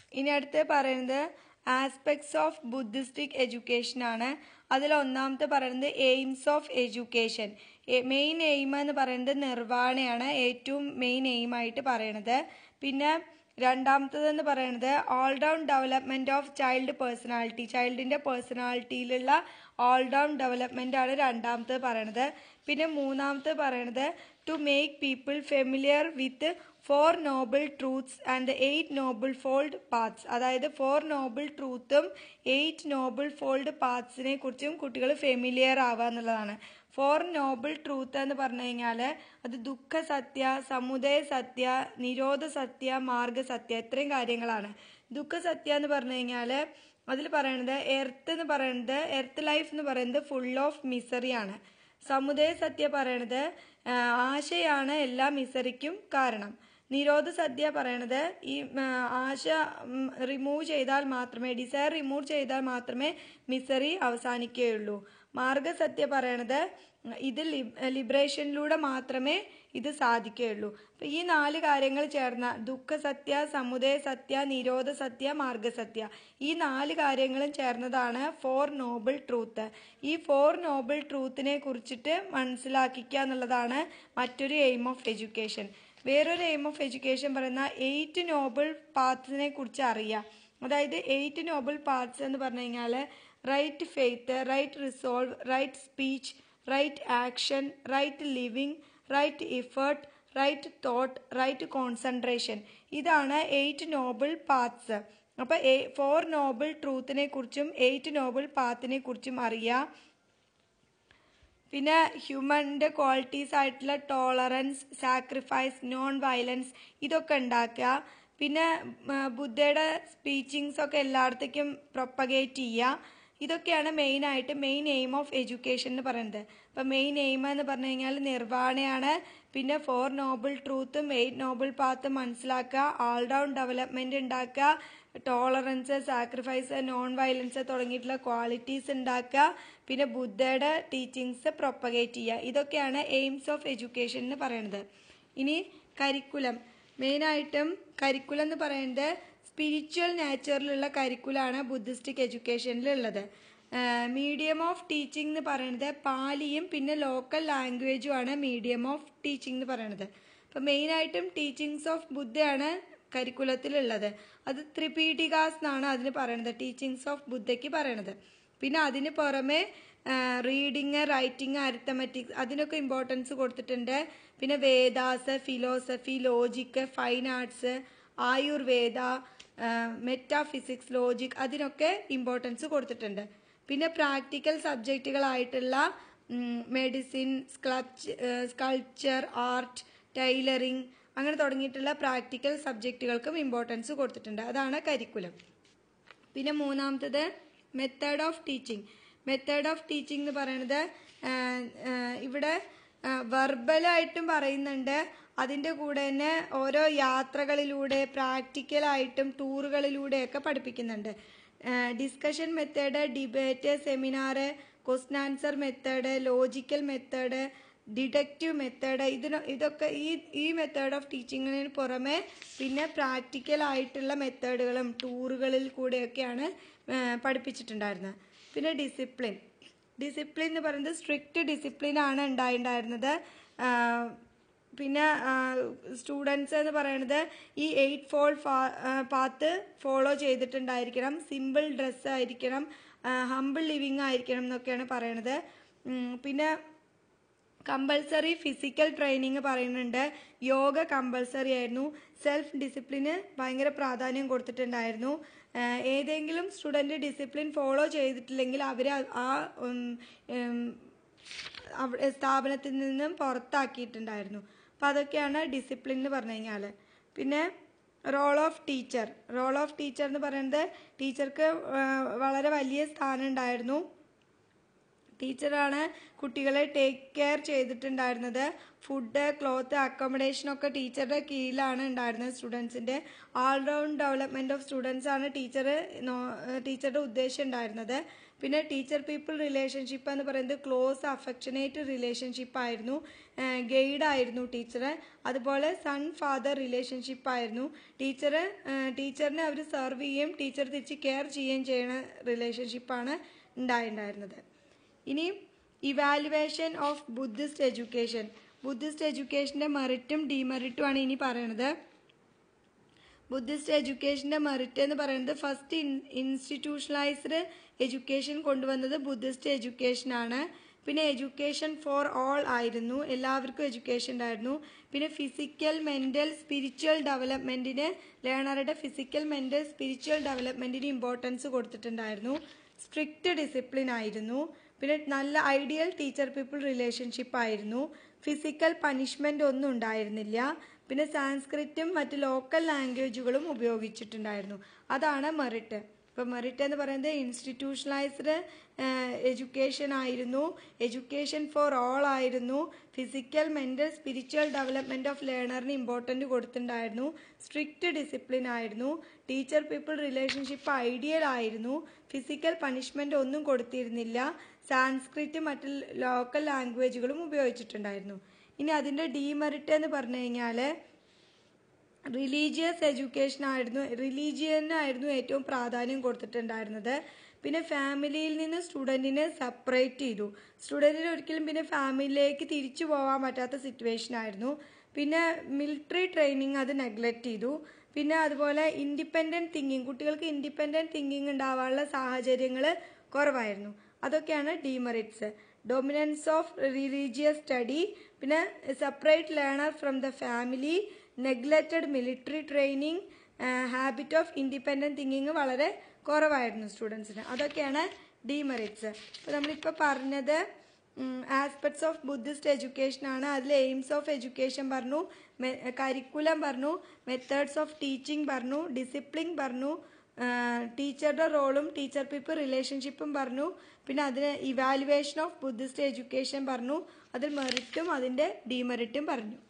ഇനി അടുത്ത് പറയുന്നത് ആസ്പെക്ട്സ് ഓഫ് ബുദ്ധിസ്റ്റിക് എഡ്യൂക്കേഷൻ ആണ് അതിൽ ഒന്നാമത്തെ പറയുന്നത് aims of education main aim എന്ന് പറയുന്നത് നിർവ്വാണയാണ് ഏറ്റവും മെയിൻ എയിം ആയിട്ട് പറയണത് പിന്നെ രണ്ടാമത്തതെന്ന് പറയുന്നത് all round development of child personality ചൈൽഡിന്റെ പേഴ്സണാലിറ്റിയിലുള്ള ഓൾ റൗണ്ട് ഡെവലപ്മെന്റ് ആണ് രണ്ടാമത്തത് പറയണത് പിന്നെ മൂന്നാമത്തെ പറയണത് to make people familiar with four noble truths and eight noble fold paths അതായത് ഫോർ നോബിൾ ട്രൂത്തും എയ്റ്റ് നോബിൾ ഫോൾഡ് പാത്സിനെ കുറിച്ചും കുട്ടികൾ ഫെമിലിയർ ആവുക എന്നുള്ളതാണ് ഫോർ നോബിൾ ട്രൂത്ത് എന്ന് പറഞ്ഞു കഴിഞ്ഞാൽ അത് ദുഃഖ സത്യ സമുദയ സത്യ നിരോധ സത്യ മാർഗ സത്യ ഇത്രയും കാര്യങ്ങളാണ് ദുഃഖ സത്യ എന്ന് പറഞ്ഞു കഴിഞ്ഞാൽ അതിൽ പറയണത് എർത്ത് എന്ന് പറയുന്നത് എർത്ത് ലൈഫ് എന്ന് പറയുന്നത് ഫുൾ ഓഫ് മിസറിയാണ് സമുദയ സത്യ പറയണത് ആ, ആശയാണ് എല്ലാ മിസറിക്കും കാരണം നിരോധ സദ്യ പറയണത് ഈ ആ, ആശ റിമൂവ് ചെയ്താൽ മാത്രമേ ഡിസയർ റിമൂവ് ചെയ്താൽ മാത്രമേ മിസറി അവസാനിക്കുകയുള്ളൂ മാർഗസത്യ പറയണത് ഇത് ലിബറേഷനിലൂടെ മാത്രമേ ഇത് സാധിക്കുകയുള്ളൂ അപ്പൊ ഈ നാല് കാര്യങ്ങൾ ചേർന്ന ദുഃഖ സത്യ സമുദയ സത്യ നിരോധ സത്യ മാർഗസത്യ ഈ നാല് കാര്യങ്ങളും ചേർന്നതാണ് ഫോർ നോബിൾ ട്രൂത്ത് ഈ ഫോർ നോബിൾ ട്രൂത്തിനെ കുറിച്ചിട്ട് മനസ്സിലാക്കിക്കുക എന്നുള്ളതാണ് മറ്റൊരു എയിം ഓഫ് എഡ്യൂക്കേഷൻ വേറൊരു എയിം ഓഫ് എഡ്യൂക്കേഷൻ പറയുന്ന എയ്റ്റ് നോബിൾ പാത്തിനെ കുറിച്ച് അറിയാം അതായത് എയ്റ്റ് നോബിൾ പാർട്സ് എന്ന് പറഞ്ഞു കഴിഞ്ഞാൽ right faith right resolve right speech right action right living right effort right thought right concentration ഇതാണ് എയ്റ്റ് നോബിൾ പാത്സ് അപ്പൊ ഫോർ നോബിൾ ട്രൂത്തിനെ കുറിച്ചും എയ്റ്റ് നോബിൾ പാത്തിനെ കുറിച്ചും അറിയാം പിന്നെ ഹ്യൂമൻ്റെ ക്വാളിറ്റീസ് ആയിട്ടുള്ള ടോളറൻസ് സാക്രിഫൈസ് നോൺ വയലൻസ് ഇതൊക്കെ ഉണ്ടാക്കുക പിന്നെ ആ, ബുദ്ധയുടെ സ്പീച്ചിങ്സ് ഒക്കെ എല്ലായിടത്തേക്കും പ്രൊപ്പഗേറ്റ് ചെയ്യുക ഇതൊക്കെയാണ് മെയിൻ ആയിട്ട് മെയിൻ എയിം ഓഫ് എഡ്യൂക്കേഷൻ എന്ന് പറയുന്നത് അപ്പം മെയിൻ എയിം എന്ന് പറഞ്ഞു കഴിഞ്ഞാൽ നിർവ്വാണയാണ് പിന്നെ ഫോർ നോബിൾ ട്രൂത്തും എയ്റ്റ് നോബിൾ പാത്തും മനസ്സിലാക്കുക ഓൾ റൗണ്ട് ഡെവലപ്മെന്റ് ഉണ്ടാക്കുക ടോളറൻസ് സാക്രിഫൈസ് നോൺ വയലൻസ് തുടങ്ങിയിട്ടുള്ള ക്വാളിറ്റീസ് ഉണ്ടാക്കുക പിന്നെ ബുദ്ധയുടെ ടീച്ചിങ്സ് പ്രൊപ്പഗേറ്റ് ചെയ്യുക ഇതൊക്കെയാണ് എയിംസ് ഓഫ് എഡ്യൂക്കേഷൻ എന്ന് പറയുന്നത് ഇനി കരിക്കുലം മെയിനായിട്ടും കരിക്കുലം എന്ന് പറയുന്നത് സ്പിരിച്വൽ നാച്ചറിലുള്ള കരിക്കുലാണ് ബുദ്ധിസ്റ്റിക് എഡ്യൂക്കേഷനിലുള്ളത് മീഡിയം ഓഫ് ടീച്ചിങ് എന്ന് പറയുന്നത് പാലിയും പിന്നെ ലോക്കൽ ലാംഗ്വേജും ആണ് മീഡിയം ഓഫ് ടീച്ചിങ് എന്ന് പറയുന്നത് അപ്പം മെയിനായിട്ടും ടീച്ചിങ്സ് ഓഫ് ബുദ്ധയാണ് കരിക്കുലത്തിലുള്ളത് അത് ത്രിപീഠികാസ് എന്നാണ് അതിന് പറയുന്നത് ടീച്ചിങ്സ് ഓഫ് ബുദ്ധയ്ക്ക് പറയണത് പിന്നെ അതിന് പുറമെ റീഡിങ് റൈറ്റിംഗ് അരിത്തമെറ്റിക്സ് അതിനൊക്കെ ഇമ്പോർട്ടൻസ് കൊടുത്തിട്ടുണ്ട് പിന്നെ Vedas philosophy logic fine arts Ayurveda metaphysics logic അതിനൊക്കെ ഇമ്പോർട്ടൻസ് കൊടുത്തിട്ടുണ്ട് പിന്നെ പ്രാക്ടിക്കൽ സബ്ജക്റ്റുകളായിട്ടുള്ള മെഡിസിൻ സ്കൾപ്ചർ ആർട്ട് ടൈലറിംഗ് അങ്ങനെ തുടങ്ങിയിട്ടുള്ള പ്രാക്ടിക്കൽ സബ്ജക്റ്റുകൾക്കും ഇമ്പോർട്ടൻസ് കൊടുത്തിട്ടുണ്ട് അതാണ് കരിക്കുലം പിന്നെ മൂന്നാമത്തത് method of teaching method of teaching എന്ന് പറയുന്നത് ആ, ആ, ഇവിടെ വെർബലായിട്ടും പറയുന്നുണ്ട് അതിൻ്റെ കൂടെ തന്നെ ഓരോ യാത്രകളിലൂടെ പ്രാക്ടിക്കലായിട്ടും ടൂറുകളിലൂടെയൊക്കെ പഠിപ്പിക്കുന്നുണ്ട് discussion method debate seminar question answer method logical method deductive method ഇതിന് ഇതൊക്കെ ഈ ഈ മെത്തേഡ് ഓഫ് ടീച്ചിങ്ങിന് പുറമെ പിന്നെ പ്രാക്ടിക്കൽ ആയിട്ടുള്ള മെത്തേഡുകളും ടൂറുകളിൽ കൂടെയൊക്കെയാണ് ആ, പഠിപ്പിച്ചിട്ടുണ്ടായിരുന്നത് പിന്നെ ഡിസിപ്ലിൻ ഡിസിപ്ലിൻ എന്ന് പറയുന്നത് സ്ട്രിക്റ്റ് ഡിസിപ്ലിൻ ആണ് ഉണ്ടായിട്ടുണ്ടായിരുന്നത് ആ, പിന്നെ സ്റ്റുഡൻസ് എന്ന് പറയുന്നത് ഈ എയ്റ്റ് ഫോൾ പാത്ത് ഫോളോ ചെയ്തിട്ടുണ്ടായിരിക്കണം സിമ്പിൾ ഡ്രസ്സ് ആയിരിക്കണം ഹമ്പിൾ ലിവിങ് ആയിരിക്കണം എന്നൊക്കെയാണ് പറയണത് ഉം, പിന്നെ കമ്പൽസറി ഫിസിക്കൽ ട്രെയിനിങ് പറയുന്നുണ്ട് യോഗ കമ്പൽസറി ആയിരുന്നു സെൽഫ് ഡിസിപ്ലിന് ഭയങ്കര പ്രാധാന്യം കൊടുത്തിട്ടുണ്ടായിരുന്നു ആഹ് ഏതെങ്കിലും സ്റ്റുഡൻറ് ഡിസിപ്ലിൻ ഫോളോ ചെയ്തിട്ടില്ലെങ്കിൽ അവരെ ആ ഉം, ഉം, അവിടെ സ്ഥാപനത്തിൽ നിന്നും പുറത്താക്കിയിട്ടുണ്ടായിരുന്നു അപ്പം അതൊക്കെയാണ് ഡിസിപ്ലിൻ എന്ന് പറഞ്ഞു കഴിഞ്ഞാൽ പിന്നെ role of teacher role of teacher എന്ന് പറയുന്നത് ടീച്ചർക്ക് ആഹ് വളരെ വലിയ സ്ഥാനം ഉണ്ടായിരുന്നു ടീച്ചറാണ് കുട്ടികളെ ടേക്ക് കെയർ ചെയ്തിട്ടുണ്ടായിരുന്നത് ഫുഡ് ക്ലോത്ത് അക്കോമഡേഷൻ ഒക്കെ ടീച്ചറുടെ കീഴിലാണ് ഉണ്ടായിരുന്നത് സ്റ്റുഡൻസിന്റെ all round development of students ആണ് ടീച്ചർ ടീച്ചറുടെ ഉദ്ദേശം ഉണ്ടായിരുന്നത് പിന്നെ ടീച്ചർ പീപ്പിൾ റിലേഷൻഷിപ്പ് എന്ന് പറയുന്നത് ക്ലോസ് അഫെക്ഷനേറ്റ് റിലേഷൻഷിപ്പ് ആയിരുന്നു ഗൈഡ് ആയിരുന്നു ടീച്ചർ അതുപോലെ സൺ ഫാദർ റിലേഷൻഷിപ്പ് ആയിരുന്നു ടീച്ചർ ടീച്ചറിനെ അവർ സെർവ് ചെയ്യുകയും ടീച്ചർ തിരിച്ച് കെയർ ചെയ്യുകയും ചെയ്യുന്ന റിലേഷൻഷിപ്പാണ് ഉണ്ടായിട്ടുണ്ടായിരുന്നത് ഇനി evaluation of Buddhist education Buddhist എഡ്യൂക്കേഷൻ്റെ മെറിറ്റും ഡിമെറിറ്റും ആണ് ഇനി പറയണത് ബുദ്ധിസ്റ്റ് എഡ്യൂക്കേഷൻ്റെ മെറിറ്റ് എന്ന് പറയുന്നത് ഫസ്റ്റ് ഇൻസ്റ്റിറ്റ്യൂഷണലൈസ്ഡ് എഡ്യൂക്കേഷൻ കൊണ്ടുവന്നത് ബുദ്ധിസ്റ്റ് എഡ്യൂക്കേഷൻ ആണ് പിന്നെ എഡ്യൂക്കേഷൻ ഫോർ ഓൾ ആയിരുന്നു എല്ലാവർക്കും എഡ്യൂക്കേഷൻ ഉണ്ടായിരുന്നു പിന്നെ ഫിസിക്കൽ മെൻ്റൽ സ്പിരിച്വൽ ഡെവലപ്മെൻറ്റിന് ലേണറുടെ ഫിസിക്കൽ മെൻ്റൽ സ്പിരിച്വൽ ഡെവലപ്മെൻറ്റിന് ഇമ്പോർട്ടൻസ് കൊടുത്തിട്ടുണ്ടായിരുന്നു സ്ട്രിക്റ്റ് ഡിസിപ്ലിൻ ആയിരുന്നു പിന്നെ നല്ല ഐഡിയൽ ടീച്ചർ പീപ്പിൾ റിലേഷൻഷിപ്പ് ആയിരുന്നു ഫിസിക്കൽ പണിഷ്മെൻ്റ് ഒന്നും ഉണ്ടായിരുന്നില്ല പിന്നെ സാൻസ്ക്രിറ്റും മറ്റ് ലോക്കൽ ലാംഗ്വേജുകളും ഉപയോഗിച്ചിട്ടുണ്ടായിരുന്നു അതാണ് മെറിറ്റ് ഇപ്പം മെറിറ്റ് എന്ന് പറയുന്നത് ഇൻസ്റ്റിറ്റ്യൂഷണലൈസ്ഡ് എഡ്യൂക്കേഷൻ ആയിരുന്നു എഡ്യൂക്കേഷൻ ഫോർ ഓൾ ആയിരുന്നു physical mental spiritual development of ലേണറിന് ഇമ്പോർട്ടൻ്റ് കൊടുത്തിട്ടുണ്ടായിരുന്നു സ്ട്രിക്റ്റ് ഡിസിപ്ലിൻ ആയിരുന്നു ടീച്ചർ പീപ്പിൾ റിലേഷൻഷിപ്പ് ഐഡിയൽ ആയിരുന്നു ഫിസിക്കൽ പണിഷ്മെൻ്റ് ഒന്നും കൊടുത്തിരുന്നില്ല സാൻസ്ക്രിറ്റ് മറ്റ് ലോക്കൽ ലാംഗ്വേജുകളും ഉപയോഗിച്ചിട്ടുണ്ടായിരുന്നു ഇനി അതിൻ്റെ ഡീമെറിറ്റ് എന്ന് പറഞ്ഞു കഴിഞ്ഞാൽ റിലീജിയസ് എഡ്യൂക്കേഷൻ ആയിരുന്നു റിലീജിയനായിരുന്നു ഏറ്റവും പ്രാധാന്യം കൊടുത്തിട്ടുണ്ടായിരുന്നത് പിന്നെ ഫാമിലിയിൽ നിന്ന് സ്റ്റുഡൻറ്റിനെ സെപ്പറേറ്റ് ചെയ്തു സ്റ്റുഡൻറ്റിന് ഒരിക്കലും പിന്നെ ഫാമിലിയിലേക്ക് തിരിച്ചു പോകാൻ പറ്റാത്ത സിറ്റുവേഷൻ ആയിരുന്നു പിന്നെ മിലിറ്ററി ട്രെയിനിങ് അത് നെഗ്ലക്റ്റ് ചെയ്തു പിന്നെ അതുപോലെ ഇൻഡിപെൻഡൻറ്റ് തിങ്കിങ് കുട്ടികൾക്ക് ഇൻഡിപെൻഡൻറ്റ് തിങ്കിങ് ഉണ്ടാവാനുള്ള സാഹചര്യങ്ങൾ കുറവായിരുന്നു അതൊക്കെയാണ് demerits dominance of religious study പിന്നെ separate learner from the family neglected military training habit of independent thinking വളരെ കുറവായിരുന്നു സ്റ്റുഡൻസിന് അതൊക്കെയാണ് ഡീമെറിറ്റ്സ് ഇപ്പോൾ നമ്മളിപ്പോൾ പറഞ്ഞത് ആസ്പെക്ട്സ് ഓഫ് ബുദ്ധിസ്റ്റ് എഡ്യൂക്കേഷൻ ആണ് അതിൽ എയിംസ് ഓഫ് എഡ്യൂക്കേഷൻ പറഞ്ഞു കരിക്കുലം പറഞ്ഞു മെത്തേഡ്സ് ഓഫ് ടീച്ചിങ് പറഞ്ഞു ഡിസിപ്ലിൻ പറഞ്ഞു ടീച്ചറുടെ റോളും ടീച്ചർ പീപ്പിൾ റിലേഷൻഷിപ്പും പറഞ്ഞു പിന്നെ അതിന് ഇവാലുവേഷൻ ഓഫ് ബുദ്ധിസ്റ്റ് എഡ്യൂക്കേഷൻ പറഞ്ഞു അതിൽ മെറിറ്റും അതിൻ്റെ ഡീമെറിറ്റും പറഞ്ഞു